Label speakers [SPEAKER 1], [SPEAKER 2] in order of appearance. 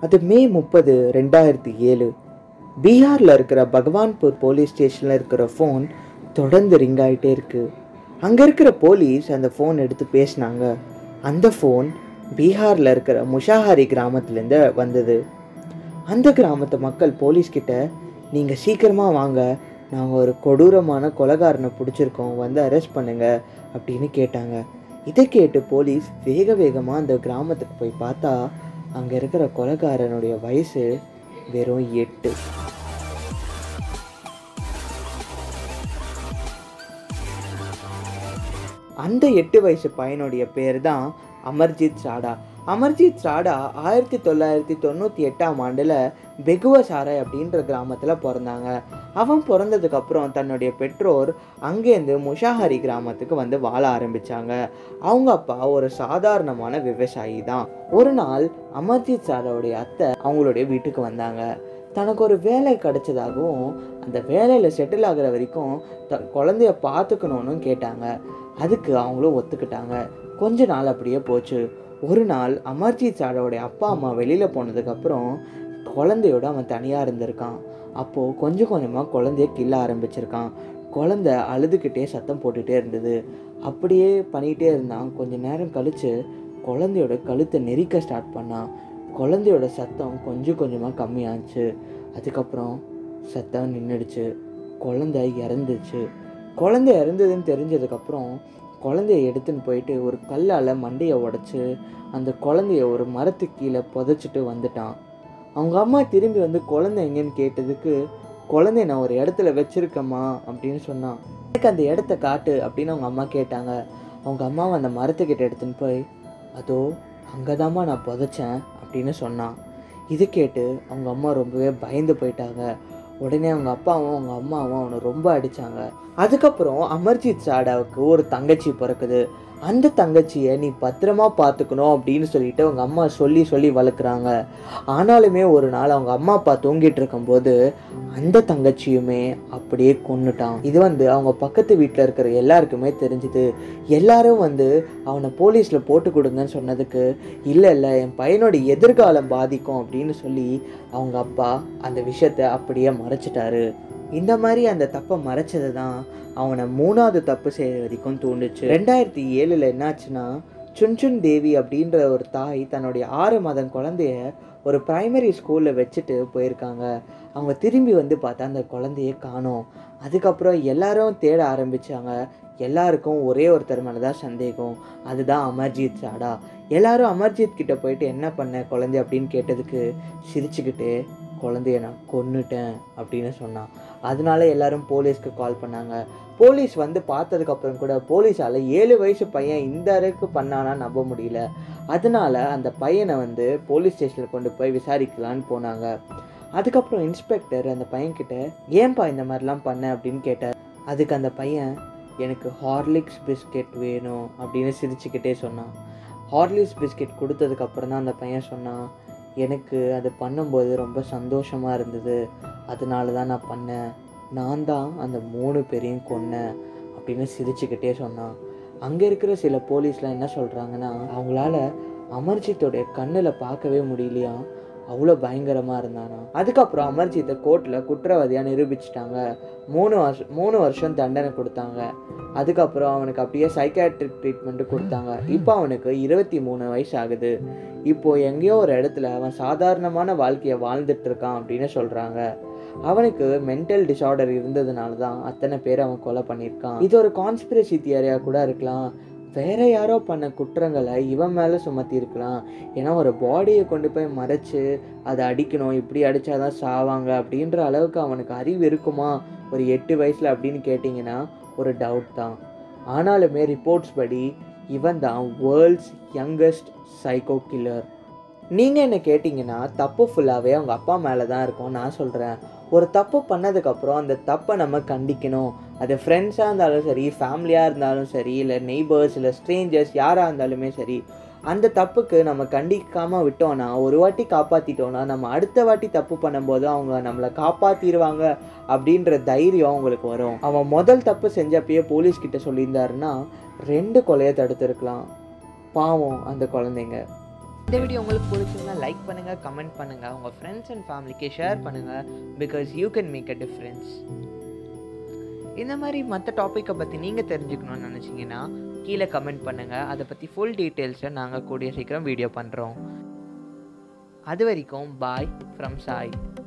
[SPEAKER 1] அது மே முப்பது ரெண்டாயிரத்தி ஏழு பீகாரில் இருக்கிற பகவான்பூர் போலீஸ் ஸ்டேஷனில் இருக்கிற ஃபோன் தொடர்ந்து ரிங் ஆகிட்டே இருக்கு அங்கே இருக்கிற போலீஸ் அந்த ஃபோன் எடுத்து பேசினாங்க அந்த ஃபோன் பீகாரில் இருக்கிற முஷாஹாரி கிராமத்துலேருந்து வந்தது அந்த கிராமத்து மக்கள் போலீஸ்கிட்ட நீங்கள் சீக்கிரமாக வாங்க நாங்கள் ஒரு கொடூரமான கொலைகாரனை பிடிச்சிருக்கோம் வந்து அரெஸ்ட் பண்ணுங்க அப்படின்னு கேட்டாங்க இதை கேட்டு போலீஸ் வேக வேகமாக அந்த கிராமத்துக்கு போய் பார்த்தா அங்கே இருக்கிற கொலைகாரனுடைய வயசு வெறும் எட்டு அந்த எட்டு வயசு பையனுடைய பேர் தான் அமர்ஜித் சாடா அமர்ஜித் சாடா ஆயிரத்தி தொள்ளாயிரத்தி தொண்ணூற்றி எட்டாம் ஆண்டில் பெகுவசாரை அப்படின்ற கிராமத்தில் பிறந்தாங்க அவன் பிறந்ததுக்கப்புறம் தன்னுடைய பெற்றோர் அங்கேருந்து முஷாஹரி கிராமத்துக்கு வந்து வாழ ஆரம்பித்தாங்க அவங்க அப்பா ஒரு சாதாரணமான விவசாயி தான் ஒரு நாள் அமர்ஜித் சாராவுடைய அத்தை அவங்களுடைய வீட்டுக்கு வந்தாங்க தனக்கு ஒரு வேலை கிடைச்சதாகவும் அந்த வேலையில் செட்டில் ஆகுற வரைக்கும் த குழந்தைய பார்த்துக்கணும்னு கேட்டாங்க அதுக்கு அவங்களும் ஒத்துக்கிட்டாங்க கொஞ்ச நாள் அப்படியே போச்சு ஒரு நாள் அமர்ஜித் சாரோடைய அப்பா அம்மா வெளியில் போனதுக்கப்புறம் குழந்தையோட அவன் தனியாக இருந்திருக்கான் அப்போது கொஞ்சம் கொஞ்சமாக குழந்தைய கிள்ள ஆரம்பிச்சிருக்கான் குழந்தை அழுதுகிட்டே சத்தம் போட்டுகிட்டே இருந்தது அப்படியே பண்ணிகிட்டே இருந்தான் கொஞ்ச நேரம் கழித்து குழந்தையோட கழுத்தை நெரிக்க ஸ்டார்ட் பண்ணான் குழந்தையோட சத்தம் கொஞ்சம் கொஞ்சமாக கம்மியாச்சு அதுக்கப்புறம் சத்தம் நின்றுடுச்சு குழந்தை இறந்துச்சு குழந்தை இறந்ததுன்னு தெரிஞ்சதுக்கப்புறம் குழந்தைய எடுத்துன்னு போயிட்டு ஒரு கல்லால் மண்டையை உடச்சி அந்த குழந்தைய ஒரு மரத்துக்கு கீழே புதைச்சிட்டு வந்துட்டான் அவங்க அம்மா திரும்பி வந்து குழந்தை எங்கேன்னு கேட்டதுக்கு குழந்தைய நான் ஒரு இடத்துல வச்சிருக்கேம்மா அப்படின்னு சொன்னான் எனக்கு அந்த இடத்த காட்டு அப்படின்னு அவங்க அம்மா கேட்டாங்க அவங்க அம்மாவை அந்த மரத்துக்கிட்ட எடுத்துன்னு போய் அதோ அங்கே நான் புதைச்சேன் அப்படின்னு சொன்னான் இது கேட்டு அவங்க அம்மா ரொம்பவே பயந்து போயிட்டாங்க உடனே அவங்க அப்பாவும் அவங்க அம்மாவும் அவனை ரொம்ப அடித்தாங்க அதுக்கப்புறம் அமர்ஜித் சாடாவுக்கு ஒரு தங்கச்சி பிறக்குது அந்த தங்கச்சியை நீ பத்திரமா பார்த்துக்கணும் அப்படின்னு சொல்லிட்டு அவங்க அம்மா சொல்லி சொல்லி வளர்க்குறாங்க ஆனாலுமே ஒரு நாள் அவங்க அம்மா அப்பா தூங்கிட்டு இருக்கும்போது அந்த தங்கச்சியுமே அப்படியே கொன்னுட்டான் இது வந்து அவங்க பக்கத்து வீட்டில் இருக்கிற எல்லாருக்குமே தெரிஞ்சுது எல்லாரும் வந்து அவனை போலீஸில் போட்டு கொடுங்கன்னு சொன்னதுக்கு இல்லை இல்லை என் பையனோட எதிர்காலம் பாதிக்கும் அப்படின்னு சொல்லி அவங்க அப்பா அந்த விஷயத்த அப்படியே மறைச்சிட்டாரு இந்த மாதிரி அந்த தப்பை மறைச்சது தான் அவனை மூணாவது தப்பு செய்கிற வரைக்கும் தூண்டுச்சு ரெண்டாயிரத்தி ஏழில் என்னாச்சுன்னா சுன்சுன் தேவி அப்படின்ற ஒரு தாய் தன்னுடைய ஆறு மாதம் குழந்தைய ஒரு பிரைமரி ஸ்கூலில் வச்சுட்டு போயிருக்காங்க அவங்க திரும்பி வந்து பார்த்தா அந்த குழந்தைய காணோம் அதுக்கப்புறம் எல்லாரும் தேட ஆரம்பித்தாங்க எல்லாருக்கும் ஒரே ஒருத்தர் மேலே தான் சந்தேகம் அதுதான் அமர்ஜித் சாடா எல்லாரும் அமர்ஜித் கிட்ட போயிட்டு என்ன பண்ண குழந்தை அப்படின்னு கேட்டதுக்கு சிரிச்சுக்கிட்டு குழந்தைய நான் கொன்னுட்டேன் அப்படின்னு சொன்னான் அதனால எல்லாரும் போலீஸ்க்கு கால் பண்ணாங்க போலீஸ் வந்து பார்த்ததுக்கப்புறம் கூட போலீஸால் ஏழு வயசு பையன் இந்த அளவுக்கு பண்ணானா நம்ப முடியல அதனால அந்த பையனை வந்து போலீஸ் ஸ்டேஷனில் கொண்டு போய் விசாரிக்கலான்னு போனாங்க அதுக்கப்புறம் இன்ஸ்பெக்டர் அந்த பையன்கிட்ட ஏன்பா இந்த மாதிரிலாம் பண்ண அப்படின்னு கேட்டார் அதுக்கு அந்த பையன் எனக்கு ஹார்லிக்ஸ் பிஸ்கெட் வேணும் அப்படின்னு சிரிச்சுக்கிட்டே சொன்னான் ஹார்லிக்ஸ் பிஸ்கெட் கொடுத்ததுக்கப்புறம் தான் அந்த பையன் சொன்னான் எனக்கு அது பண்ணும்போது ரொம்ப சந்தோஷமாக இருந்தது அதனால தான் நான் பண்ணேன் நான் தான் அந்த மூணு பேரையும் கொன்னேன் அப்படின்னு சிரிச்சுக்கிட்டே சொன்னான் அங்கே இருக்கிற சில போலீஸ்லாம் என்ன சொல்கிறாங்கன்னா அவங்களால அமர்ஜித்தோடைய கண்ணில் பார்க்கவே முடியலையா அவ்வளோ பயங்கரமாக இருந்தானா அதுக்கப்புறம் அமர்ஜித்தை கோர்ட்டில் குற்றவாளியாக நிரூபிச்சிட்டாங்க மூணு வருஷம் மூணு வருஷம் தண்டனை கொடுத்தாங்க அதுக்கப்புறம் அவனுக்கு அப்படியே சைக்காட்ரிக் ட்ரீட்மெண்ட்டு கொடுத்தாங்க இப்போ அவனுக்கு இருபத்தி மூணு வயசு ஆகுது இப்போது எங்கேயோ ஒரு இடத்துல அவன் சாதாரணமான வாழ்க்கையை வாழ்ந்துட்டு இருக்கான் அப்படின்னு சொல்கிறாங்க அவனுக்கு மென்டல் டிசார்டர் இருந்ததுனால தான் அத்தனை பேர் அவன் கொலை பண்ணியிருக்கான் இது ஒரு கான்ஸ்பிரசி தியரியாக கூட இருக்கலாம் வேற யாரோ பண்ண குற்றங்களை இவன் மேலே சுமத்தி இருக்கலாம் ஏன்னா ஒரு பாடியை கொண்டு போய் மறைச்சு அதை அடிக்கணும் இப்படி அடித்தாதான் சாவாங்க அப்படின்ற அளவுக்கு அவனுக்கு அறிவு இருக்குமா ஒரு எட்டு வயசில் அப்படின்னு கேட்டிங்கன்னா ஒரு டவுட் தான் ஆனாலுமே ரிப்போர்ட்ஸ் படி இவன் தான் வேர்ல்ட்ஸ் யங்கஸ்ட் சைக்கோ கில்லர் நீங்கள் என்ன கேட்டிங்கன்னா தப்பு ஃபுல்லாகவே அவங்க அப்பா மேலே தான் இருக்கும் நான் சொல்கிறேன் ஒரு தப்பு பண்ணதுக்கப்புறம் அந்த தப்பை நம்ம கண்டிக்கணும் அது ஃப்ரெண்ட்ஸாக இருந்தாலும் சரி ஃபேமிலியாக இருந்தாலும் சரி இல்லை நெய்பர்ஸ் இல்லை ஸ்ட்ரேஞ்சர்ஸ் யாராக இருந்தாலுமே சரி அந்த தப்புக்கு நம்ம கண்டிக்காமல் விட்டோம்னா ஒரு வாட்டி காப்பாற்றிட்டோன்னா நம்ம அடுத்த வாட்டி தப்பு பண்ணும்போது அவங்க நம்மளை காப்பாற்றிடுவாங்க அப்படின்ற தைரியம் அவங்களுக்கு வரும் அவன் முதல் தப்பு செஞ்சப்பயே போலீஸ் கிட்ட சொல்லியிருந்தாருன்னா ரெண்டு கொலையை தடுத்துருக்கலாம் பாவம் அந்த குழந்தைங்க இந்த வீடியோ உங்களுக்கு பிடிச்சிருந்தா லைக் பண்ணுங்கள் கமெண்ட் பண்ணுங்கள் உங்கள் ஃப்ரெண்ட்ஸ் அண்ட் ஃபேமிலிக்கு ஷேர் பண்ணுங்கள் because you can make a difference இந்த மாதிரி மற்ற டாப்பிக்கை பற்றி நீங்கள் தெரிஞ்சுக்கணும்னு நினச்சிங்கன்னா கீழே கமெண்ட் பண்ணுங்கள் அதை பற்றி ஃபுல் டீட்டெயில்ஸை நாங்கள் கூடிய சீக்கிரம் வீடியோ பண்ணுறோம் அது வரைக்கும் பாய் ஃப்ரம் சாய்